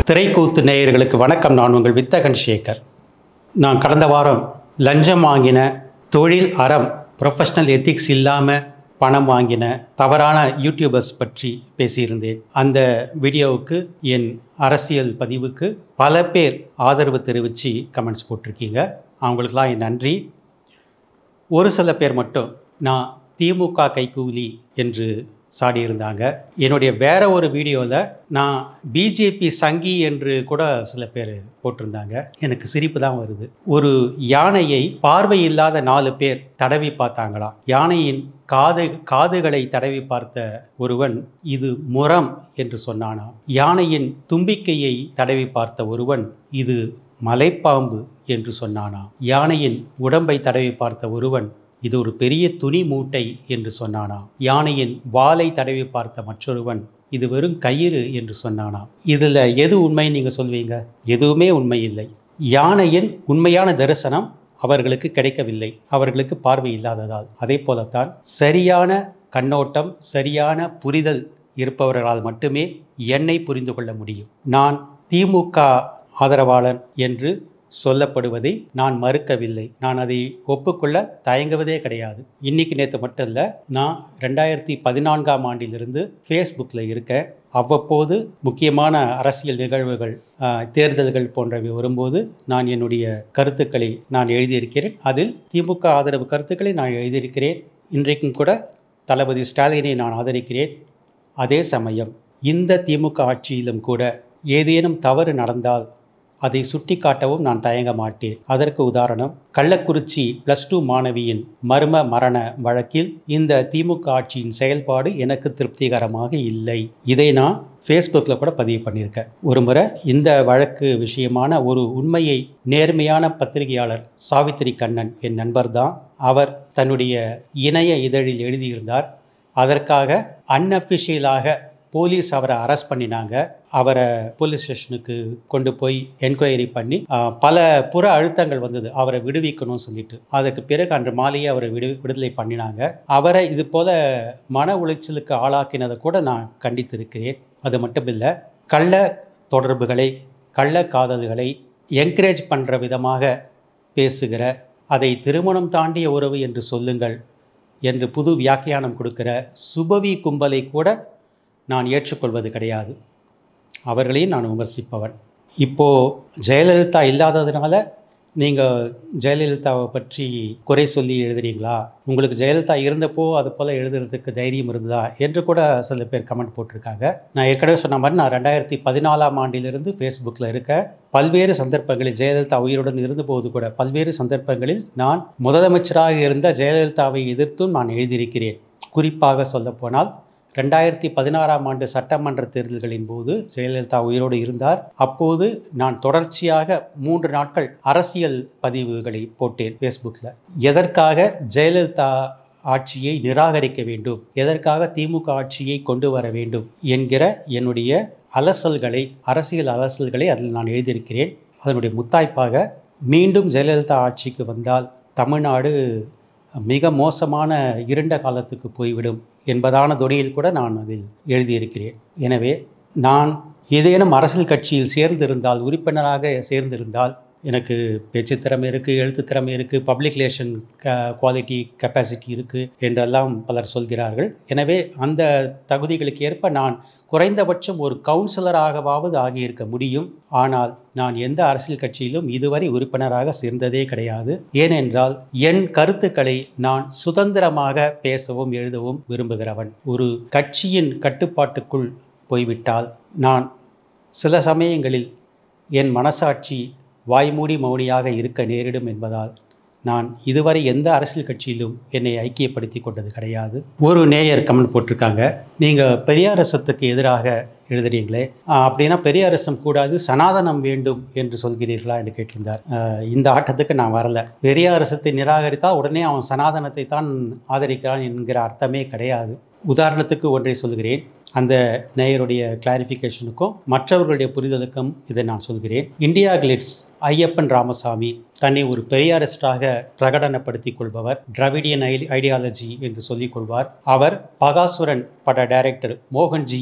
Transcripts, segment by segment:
திரைக்கூத்து நேயர்களுக்கு வணக்கம் நான் உங்கள் வித்தகன் சேகர் நான் கடந்த வாரம் லஞ்சம் வாங்கின தொழில் அறம் ப்ரொஃபஷனல் எத்திக்ஸ் இல்லாமல் பணம் வாங்கின தவறான யூடியூபர்ஸ் பற்றி பேசியிருந்தேன் அந்த வீடியோவுக்கு என் அரசியல் பதிவுக்கு பல பேர் ஆதரவு தெரிவித்து கமெண்ட்ஸ் போட்டிருக்கீங்க அவங்களுக்கெல்லாம் என் நன்றி ஒரு சில பேர் மட்டும் நான் திமுக கைக்கூலி என்று சாடியிருந்தாங்க என்னுடைய வேற ஒரு வீடியோவில் நான் பிஜேபி சங்கி என்று கூட சில பேர் போட்டிருந்தாங்க எனக்கு சிரிப்பு தான் வருது ஒரு யானையை பார்வை இல்லாத நாலு பேர் தடவி பார்த்தாங்களாம் யானையின் காது காதுகளை தடவி பார்த்த ஒருவன் இது முரம் என்று சொன்னானாம் யானையின் தும்பிக்கையை தடவி பார்த்த ஒருவன் இது மலைப்பாம்பு என்று சொன்னானாம் யானையின் உடம்பை தடவி பார்த்த ஒருவன் இது ஒரு பெரிய துணி மூட்டை என்று சொன்னானாம் யானையின் வாலை தடவி பார்த்த மற்றொருவன் இது வெறும் கயிறு என்று சொன்னானாம் இதில் எது உண்மைன்னு நீங்கள் சொல்வீங்க எதுவுமே உண்மை இல்லை யானையின் உண்மையான தரிசனம் அவர்களுக்கு கிடைக்கவில்லை அவர்களுக்கு பார்வை இல்லாததால் அதே போலத்தான் சரியான கண்ணோட்டம் சரியான புரிதல் இருப்பவர்களால் மட்டுமே என்னை புரிந்து கொள்ள முடியும் நான் திமுக ஆதரவாளன் என்று சொல்லப்படுவதை நான் மறுக்கவில்லை நான் அதை ஒப்புக்கொள்ள தயங்குவதே கிடையாது இன்னைக்கு நேற்று மட்டும் இல்லை நான் ரெண்டாயிரத்தி பதினான்காம் ஆண்டிலிருந்து ஃபேஸ்புக்கில் இருக்கேன் அவ்வப்போது முக்கியமான அரசியல் நிகழ்வுகள் ஆஹ், தேர்தல்கள் போன்றவை வரும்போது நான் என்னுடைய கருத்துக்களை நான் எழுதியிருக்கிறேன் அதில் திமுக ஆதரவு கருத்துக்களை நான் எழுதியிருக்கிறேன் இன்றைக்கும் கூட தளபதி ஸ்டாலினை நான் ஆதரிக்கிறேன் அதே சமயம் இந்த திமுக ஆட்சியிலும் கூட ஏதேனும் தவறு நடந்தால் அதை சுட்டிக்காட்டவும் நான் தயங்க மாட்டேன் அதற்கு உதாரணம் கள்ளக்குறிச்சி பிளஸ் டூ மாணவியின் மர்ம மரண வழக்கில் இந்த திமுக ஆட்சியின் செயல்பாடு எனக்கு திருப்திகரமாக இல்லை இதை நான் ஃபேஸ்புக்கில் கூட பதிவு பண்ணியிருக்கேன் ஒரு முறை இந்த வழக்கு விஷயமான ஒரு உண்மையை நேர்மையான பத்திரிகையாளர் சாவித்திரி கண்ணன் என் நண்பர் தான் அவர் தன்னுடைய இணைய இதழில் எழுதியிருந்தார் அதற்காக அன்அஃபிஷியலாக போலீஸ் அவரை அரெஸ்ட் பண்ணினாங்க அவரை போலீஸ் ஸ்டேஷனுக்கு கொண்டு போய் என்கொயரி பண்ணி ஆஹ், பல புற அழுத்தங்கள் வந்தது அவரை விடுவிக்கணும்னு சொல்லிட்டு அதுக்கு பிறகு அன்று மாலையே அவரை விடு விடுதலை பண்ணினாங்க அவரை இது போல மன உளைச்சலுக்கு ஆளாக்கினதை கூட நான் கண்டித்திருக்கிறேன் அது மட்டும் இல்லை கள்ள தொடர்புகளை கள்ள காதல்களை என்கரேஜ் பண்ணுற விதமாக பேசுகிற அதை திருமணம் தாண்டிய உறவு என்று சொல்லுங்கள் என்று புது வியாக்கியானம் கொடுக்கிற சுபவி கும்பலை கூட நான் ஏற்றுக்கொள்வது கிடையாது அவர்களையும் நான் விமர்சிப்பவன் இப்போது ஜெயலலிதா இல்லாததுனால நீங்கள் ஜெயலலிதாவை பற்றி குறை சொல்லி எழுதுறீங்களா உங்களுக்கு ஜெயலலிதா இருந்தப்போ அது போல் எழுதுறதுக்கு தைரியம் இருந்ததா என்று கூட சில பேர் கமெண்ட் போட்டிருக்காங்க நான் ஏற்கனவே சொன்ன மாதிரி நான் ரெண்டாயிரத்தி பதினாலாம் ஆண்டிலிருந்து ஃபேஸ்புக்கில் இருக்கேன் பல்வேறு சந்தர்ப்பங்களில் ஜெயலலிதா உயிருடன் இருந்தபோது கூட பல்வேறு சந்தர்ப்பங்களில் நான் முதலமைச்சராக இருந்த ஜெயலலிதாவை எதிர்த்தும் நான் எழுதியிருக்கிறேன் குறிப்பாக சொல்லப்போனால் ரெண்டாயிரத்தி பதினாறாம் ஆண்டு சட்டமன்ற தேர்தல்களின் போது ஜெயலலிதா உயிரோடு இருந்தார் அப்போது நான் தொடர்ச்சியாக மூன்று நாட்கள் அரசியல் பதிவுகளை போட்டேன் ஃபேஸ்புக்கில் எதற்காக ஜெயலலிதா ஆட்சியை நிராகரிக்க வேண்டும் எதற்காக திமுக ஆட்சியை கொண்டு வர வேண்டும் என்கிற என்னுடைய அலசல்களை அரசியல் அலசல்களை அதில் நான் எழுதியிருக்கிறேன் அதனுடைய முத்தாய்ப்பாக மீண்டும் ஜெயலலிதா ஆட்சிக்கு வந்தால் தமிழ்நாடு மிக மோசமான இருண்ட காலத்துக்கு போய்விடும் என்பதான தொனியில் கூட நான் அதில் எழுதியிருக்கிறேன் எனவே நான் ஏதேனும் அரசியல் கட்சியில் சேர்ந்திருந்தால் உறுப்பினராக சேர்ந்திருந்தால் எனக்கு பேச்சு திறமை இருக்குது எழுத்து திறமை இருக்குது பப்ளிக் ரிலேஷன் க குவாலிட்டி கெப்பாசிட்டி இருக்குது என்றெல்லாம் பலர் சொல்கிறார்கள் எனவே அந்த தகுதிகளுக்கு ஏற்ப நான் குறைந்தபட்சம் ஒரு கவுன்சிலராகவாவது ஆகியிருக்க முடியும் ஆனால் நான் எந்த அரசியல் கட்சியிலும் இதுவரை உறுப்பினராக சேர்ந்ததே கிடையாது ஏனென்றால் என் கருத்துக்களை நான் சுதந்திரமாக பேசவும் எழுதவும் விரும்புகிறவன் ஒரு கட்சியின் கட்டுப்பாட்டுக்குள் போய்விட்டால் நான் சில சமயங்களில் என் மனசாட்சி வாய்மூடி மௌனியாக இருக்க நேரிடும் என்பதால் நான் இதுவரை எந்த அரசியல் கட்சியிலும் என்னை ஐக்கியப்படுத்தி கொண்டது கிடையாது ஒரு நேயர் கமெண்ட் போட்டிருக்காங்க நீங்கள் பெரியாரசத்துக்கு எதிராக எழுதுறீங்களே ஆஹ் அப்படின்னா பெரியாரசம் கூடாது சனாதனம் வேண்டும் என்று சொல்கிறீர்களா என்று கேட்டிருந்தார் ஆஹ் இந்த ஆட்டத்துக்கு நான் வரல பெரியாரசத்தை நிராகரித்தால் உடனே அவன் சனாதனத்தை தான் ஆதரிக்கிறான் என்கிற அர்த்தமே கிடையாது உதாரணத்துக்கு ஒன்றை சொல்கிறேன் அந்த நேயருடைய கிளாரிஃபிகேஷனுக்கும் மற்றவர்களுடைய புரிதலுக்கும் இதை நான் சொல்கிறேன் இந்தியா கிளிட்ஸ் ஐயப்பன் ராமசாமி தன்னை ஒரு பெரியாரிஸ்டாக பிரகடனப்படுத்திக் கொள்பவர் திராவிடியன் ஐ ஐடியாலஜி என்று சொல்லிக் கொள்வார் அவர் பகாசுரன் பட டைரக்டர் மோகன்ஜியை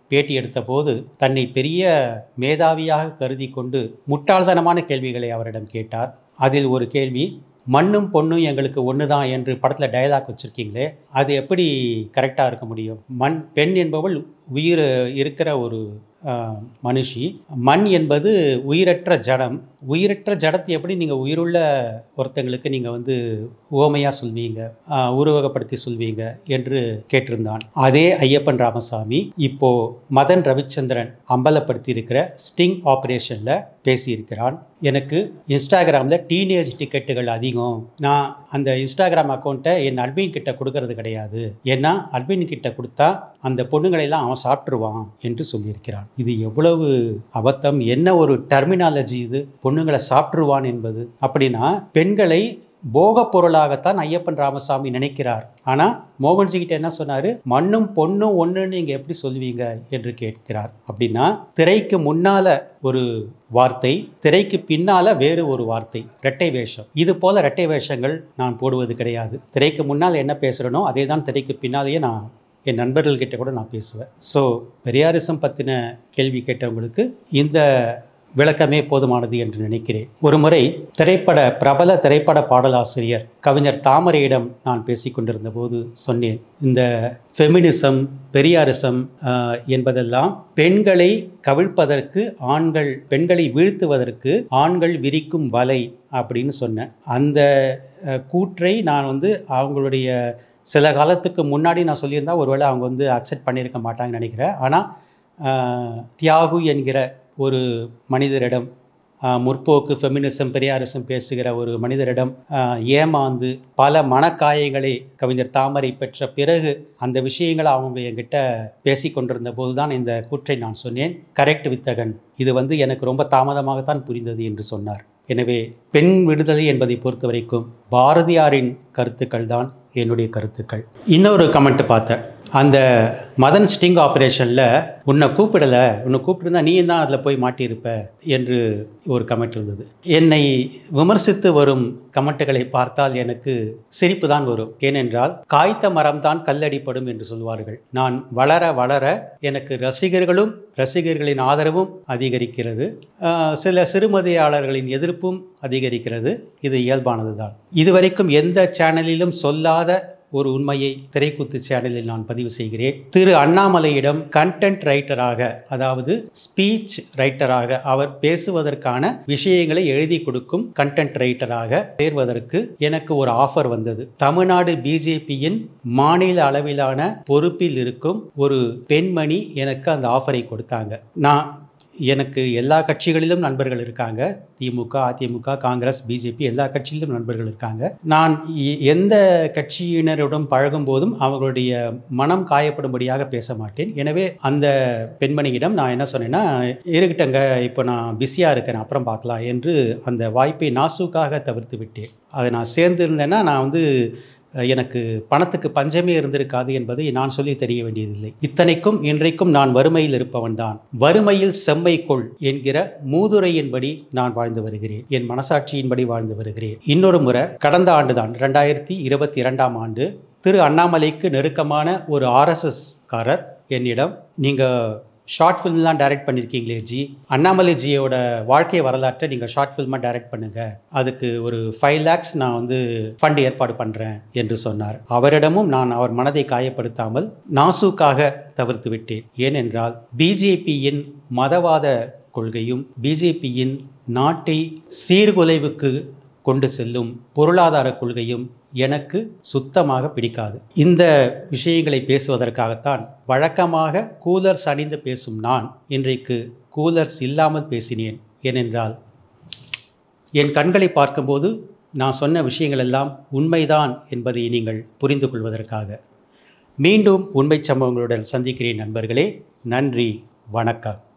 பேட்டி எடுத்தபோது தன்னை பெரிய மேதாவியாக கருதி கொண்டு முட்டாள்தனமான கேள்விகளை அவரிடம் கேட்டார் அதில் ஒரு கேள்வி மண்ணும் பொண்ணும் எங்களுக்கு ஒன்று தான் என்று படத்தில் டயலாக் வச்சுருக்கீங்களே அது எப்படி கரெக்டாக இருக்க முடியும் மண் பெண் என்பவள் உயிர் இருக்கிற ஒரு ஆஹ், மனுஷி மண் என்பது உயிரற்ற ஜடம் உயிரற்ற ஜடத்தை எப்படி நீங்கள் உயிருள்ள ஒருத்தங்களுக்கு நீங்கள் வந்து ஓமையாக சொல்வீங்க ஆஹ், உருவகப்படுத்தி சொல்வீங்க என்று கேட்டிருந்தான் அதே ஐயப்பன் ராமசாமி இப்போ மதன் ரவிச்சந்திரன் அம்பலப்படுத்தி இருக்கிற ஸ்டிங் ஆப்ரேஷனில் பேசியிருக்கிறான் எனக்கு இன்ஸ்டாகிராமில் டீனேஜ் டிக்கெட்டுகள் அதிகம் நான் அந்த இன்ஸ்டாகிராம் அக்கௌண்ட்டை என் அட்மின் கிட்ட கொடுக்கறது கிடையாது ஏன்னா அட்மின் கிட்ட கொடுத்தா அந்த பொண்ணுங்களை எல்லாம் அவன் சாப்பிட்ருவான் என்று சொல்லியிருக்கிறான் இது எவ்வளவு அபத்தம் என்ன ஒரு டெர்மினாலஜி இது பொண்ணுங்களை சாப்பிட்ருவான் என்பது அப்படின்னா பெண்களை போகப் பொருளாகத்தான் ஐயப்பன் ராமசாமி நினைக்கிறார் ஆனால் மோகன்ஜி கிட்ட என்ன சொன்னார் மண்ணும் பொண்ணும் ஒன்றுன்னு நீங்கள் எப்படி சொல்வீங்க என்று கேட்கிறார் அப்படின்னா திரைக்கு முன்னால ஒரு வார்த்தை திரைக்கு பின்னால வேறு ஒரு வார்த்தை இரட்டை வேஷம் இது போல இரட்டை வேஷங்கள் நான் போடுவது கிடையாது திரைக்கு முன்னால் என்ன பேசுகிறனோ அதே தான் திரைக்கு பின்னாலேயே நான் என் நண்பர்கள்கிட்ட கூட நான் பேசுவேன் ஸோ பெரியாரிசம் பற்றின கேள்வி கேட்டவங்களுக்கு இந்த விளக்கமே போதுமானது என்று நினைக்கிறேன் ஒரு முறை திரைப்பட பிரபல திரைப்பட பாடலாசிரியர் கவிஞர் தாமரையிடம் நான் பேசிக்கொண்டிருந்த போது சொன்னேன் இந்த ஃபெமினிசம் பெரியாரிசம் ஆஹ், என்பதெல்லாம் பெண்களை கவிழ்ப்பதற்கு ஆண்கள் பெண்களை வீழ்த்துவதற்கு ஆண்கள் விரிக்கும் வலை அப்படின்னு சொன்னேன் அந்த அஹ், கூற்றை நான் வந்து அவங்களுடைய சில காலத்துக்கு முன்னாடி நான் சொல்லியிருந்தா ஒருவேளை அவங்க வந்து அக்செப்ட் பண்ணியிருக்க மாட்டாங்கன்னு நினைக்கிறேன் ஆனால் தியாகு என்கிற ஒரு மனிதரிடம் ஆஹ், முற்போக்கு ஃபெமினிசம் பெரியாரிசம் பேசுகிற ஒரு மனிதரிடம் ஆஹ், ஏமாந்து பல மனக்காயங்களை கவிஞர் தாமரை பெற்ற பிறகு அந்த விஷயங்களை அவங்க என்கிட்ட பேசி கொண்டிருந்த போது தான் இந்த கூற்றை நான் சொன்னேன் கரெக்ட் வித்தகன் இது வந்து எனக்கு ரொம்ப தாமதமாகத்தான் புரிந்தது என்று சொன்னார் எனவே பெண் விடுதலை என்பதை பொறுத்த வரைக்கும் பாரதியாரின் கருத்துக்கள் தான் என்னுடைய கருத்துக்கள் இன்னொரு கமெண்ட் பார்த்தேன் அந்த மதன் ஸ்டிங் ஆப்ரேஷனில் உன்னை கூப்பிடலை உன்னை கூப்பிட்டுருந்தா நீ தான் அதில் போய் மாட்டியிருப்ப என்று ஒரு கமெண்ட் இருந்தது என்னை விமர்சித்து வரும் கமெண்ட்டுகளை பார்த்தால் எனக்கு சிரிப்பு தான் வரும் ஏனென்றால் காய்த்த மரம்தான் கல்லடிப்படும் என்று சொல்வார்கள் நான் வளர வளர எனக்கு ரசிகர்களும் ரசிகர்களின் ஆதரவும் அதிகரிக்கிறது ஆஹ் சில சிறுமதியாளர்களின் எதிர்ப்பும் அதிகரிக்கிறது இது இயல்பானது தான் இதுவரைக்கும் எந்த சேனலிலும் சொல்லாத ஒரு உண்மையை திரைக்குத்து சேனலில் நான் பதிவு செய்கிறேன் திரு அண்ணாமலையிடம் கண்டென்ட் ரைட்டராக அதாவது ஸ்பீச் ரைட்டராக அவர் பேசுவதற்கான விஷயங்களை எழுதி கொடுக்கும் கண்டென்ட் ரைட்டராக சேர்வதற்கு எனக்கு ஒரு ஆஃபர் வந்தது தமிழ்நாடு பிஜேபியின் மாநில அளவிலான பொறுப்பில் இருக்கும் ஒரு பெண்மணி எனக்கு அந்த ஆஃபரை கொடுத்தாங்க நான் எனக்கு எல்லா கட்சிகளிலும் நண்பர்கள் இருக்காங்க திமுக அதிமுக காங்கிரஸ் பிஜேபி எல்லா கட்சியிலும் நண்பர்கள் இருக்காங்க நான் எ- எந்த கட்சியினருடன் பழகும் போதும் அவங்களுடைய மனம் காயப்படும்படியாக பேச மாட்டேன் எனவே அந்த பெண்மணியிடம் நான் என்ன சொன்னேன்னா இருக்கட்டங்க இப்போ நான் பிஸியாக இருக்கேன் அப்புறம் பார்க்கலாம் என்று அந்த வாய்ப்பை நாசூக்காக தவிர்த்து விட்டேன் அதை நான் சேர்ந்து இருந்தேன்னா நான் வந்து அஹ், எனக்கு பணத்துக்கு பஞ்சமே இருந்திருக்காது என்பதை நான் சொல்லி தெரிய வேண்டியதில்லை இத்தனைக்கும் இன்றைக்கும் நான் வறுமையில் இருப்பவன் தான் வறுமையில் செம்மை கொள் என்கிற மூதுரையின்படி நான் வாழ்ந்து வருகிறேன் என் மனசாட்சியின்படி வாழ்ந்து வருகிறேன் இன்னொரு முறை கடந்த ஆண்டுதான் ரெண்டாயிரத்தி இருபத்தி இரண்டாம் ஆண்டு திரு அண்ணாமலைக்கு நெருக்கமான ஒரு ஆர்எஸ்எஸ் காரர் என்னிடம் நீங்கள் ஷார்ட் ஃபிலிம்லாம் டைரக்ட் பண்ணியிருக்கீங்களே ஜி அண்ணாமலை ஜியோட வாழ்க்கை வரலாற்றை நீங்கள் ஷார்ட் ஃபில்மாக டைரக்ட் பண்ணுங்க அதுக்கு ஒரு ஃபைவ் லேக்ஸ் நான் வந்து ஃபண்ட் ஏற்பாடு பண்ணுறேன் என்று சொன்னார் அவரிடமும் நான் அவர் மனதை காயப்படுத்தாமல் நாசூக்காக தவிர்த்து விட்டேன் ஏனென்றால் பிஜேபியின் மதவாத கொள்கையும் பிஜேபியின் நாட்டை சீர்குலைவுக்கு கொண்டு செல்லும் பொருளாதார கொள்கையும் எனக்கு சுத்தமாக பிடிக்காது இந்த விஷயங்களை பேசுவதற்காகத்தான் வழக்கமாக கூலர்ஸ் அணிந்து பேசும் நான் இன்றைக்கு கூலர்ஸ் இல்லாமல் பேசினேன் ஏனென்றால் என் கண்களை பார்க்கும்போது நான் சொன்ன விஷயங்கள் எல்லாம் உண்மைதான் என்பதை நீங்கள் புரிந்து கொள்வதற்காக மீண்டும் உண்மை சம்பவங்களுடன் சந்திக்கிறேன் நண்பர்களே நன்றி வணக்கம்